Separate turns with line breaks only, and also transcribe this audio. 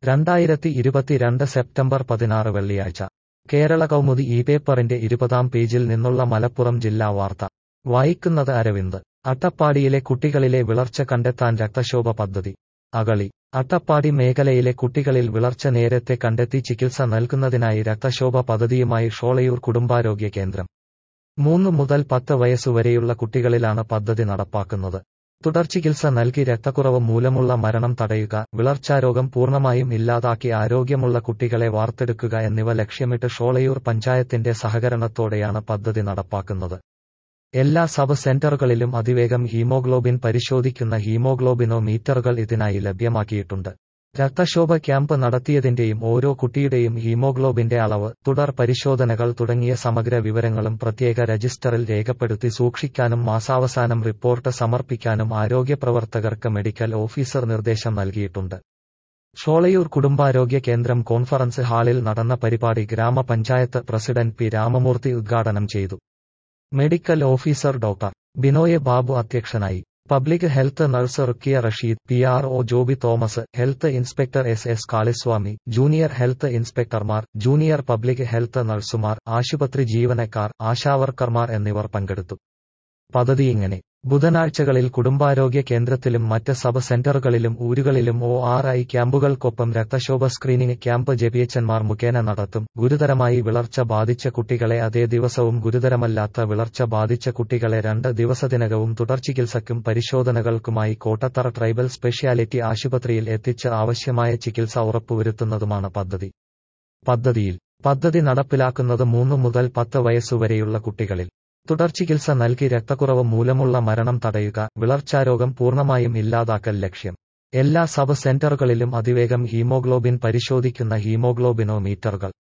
രണ്ടായിരത്തി ഇരുപത്തിരണ്ട് സെപ്റ്റംബർ പതിനാറ് വെള്ളിയാഴ്ച കേരള കൗമുദി ഈ പേപ്പറിന്റെ ഇരുപതാം പേജിൽ നിന്നുള്ള മലപ്പുറം ജില്ലാ വാർത്ത വായിക്കുന്നത് അരവിന്ദ് അട്ടപ്പാടിയിലെ കുട്ടികളിലെ വിളർച്ച കണ്ടെത്താൻ രക്തശോഭ പദ്ധതി അകളി അട്ടപ്പാടി മേഖലയിലെ കുട്ടികളിൽ വിളർച്ച നേരത്തെ കണ്ടെത്തി ചികിത്സ നൽകുന്നതിനായി രക്തശോഭ പദ്ധതിയുമായി ഷോളയൂർ കുടുംബാരോഗ്യ കേന്ദ്രം മൂന്ന് മുതൽ പത്ത് വയസ്സുവരെയുള്ള കുട്ടികളിലാണ് പദ്ധതി നടപ്പാക്കുന്നത് തുടർചികിത്സ നൽകി രക്തക്കുറവ് മൂലമുള്ള മരണം തടയുക വിളർച്ചാരോഗം പൂർണ്ണമായും ഇല്ലാതാക്കി ആരോഗ്യമുള്ള കുട്ടികളെ വാർത്തെടുക്കുക എന്നിവ ലക്ഷ്യമിട്ട് ഷോളയൂർ പഞ്ചായത്തിന്റെ സഹകരണത്തോടെയാണ് പദ്ധതി നടപ്പാക്കുന്നത് എല്ലാ സബ് സെന്ററുകളിലും അതിവേഗം ഹീമോഗ്ലോബിൻ പരിശോധിക്കുന്ന ഹീമോഗ്ലോബിനോ മീറ്ററുകൾ ഇതിനായി ലഭ്യമാക്കിയിട്ടുണ്ട് രക്തശോഭ ക്യാമ്പ് നടത്തിയതിന്റെയും ഓരോ കുട്ടിയുടെയും ഹീമോഗ്ലോബിന്റെ അളവ് തുടർ പരിശോധനകൾ തുടങ്ങിയ സമഗ്ര വിവരങ്ങളും പ്രത്യേക രജിസ്റ്ററിൽ രേഖപ്പെടുത്തി സൂക്ഷിക്കാനും മാസാവസാനം റിപ്പോർട്ട് സമർപ്പിക്കാനും ആരോഗ്യപ്രവർത്തകർക്ക് മെഡിക്കൽ ഓഫീസർ നിർദ്ദേശം നൽകിയിട്ടുണ്ട് ഷോളയൂർ കുടുംബാരോഗ്യ കേന്ദ്രം കോൺഫറൻസ് ഹാളിൽ നടന്ന പരിപാടി ഗ്രാമപഞ്ചായത്ത് പ്രസിഡന്റ് പി രാമമൂർത്തി ഉദ്ഘാടനം ചെയ്തു medical officer doctor Binoy Babu അധ്യക്ഷനായി public health nurse Rukkiya Rasheed P R O Joby Thomas health inspector S S Kaliswamy junior health ഇൻസ്പെക്ടർമാർ ജൂനിയർ പബ്ലിക് ഹെൽത്ത് നഴ്സുമാർ ആശുപത്രി ജീവനക്കാർ ആശാവർക്കർമാർ എന്നിവർ പങ്കെടുത്തു പദ്ധതി ഇങ്ങനെ ബുധനാഴ്ചകളിൽ കുടുംബാരോഗ്യ കേന്ദ്രത്തിലും മറ്റ് സബ് സെന്ററുകളിലും ഊരുകളിലും ഒ ആർ ഐ ക്യാമ്പുകൾക്കൊപ്പം രക്തശോഭ സ്ക്രീനിംഗ് ക്യാമ്പ് ജപിയച്ചന്മാർ മുഖേന നടത്തും ഗുരുതരമായി വിളർച്ച ബാധിച്ച കുട്ടികളെ അതേ ദിവസവും ഗുരുതരമല്ലാത്ത വിളർച്ച ബാധിച്ച കുട്ടികളെ രണ്ട് ദിവസത്തിനകവും തുടർചികിത്സയ്ക്കും പരിശോധനകൾക്കുമായി കോട്ടത്തറ ട്രൈബൽ സ്പെഷ്യാലിറ്റി ആശുപത്രിയിൽ എത്തിച്ച് ആവശ്യമായ ചികിത്സ ഉറപ്പുവരുത്തുന്നതുമാണ് പദ്ധതി പദ്ധതിയിൽ പദ്ധതി നടപ്പിലാക്കുന്നത് മൂന്ന് മുതൽ പത്ത് വയസ്സുവരെയുള്ള കുട്ടികളിൽ തുടർചികിത്സ നൽകി രക്തക്കുറവ് മൂലമുള്ള മരണം തടയുക വിളർച്ചാരോഗം പൂർണ്ണമായും ഇല്ലാതാക്കൽ ലക്ഷ്യം എല്ലാ സബ് സെന്ററുകളിലും അതിവേഗം ഹീമോഗ്ലോബിൻ പരിശോധിക്കുന്ന ഹീമോഗ്ലോബിനോ മീറ്ററുകൾ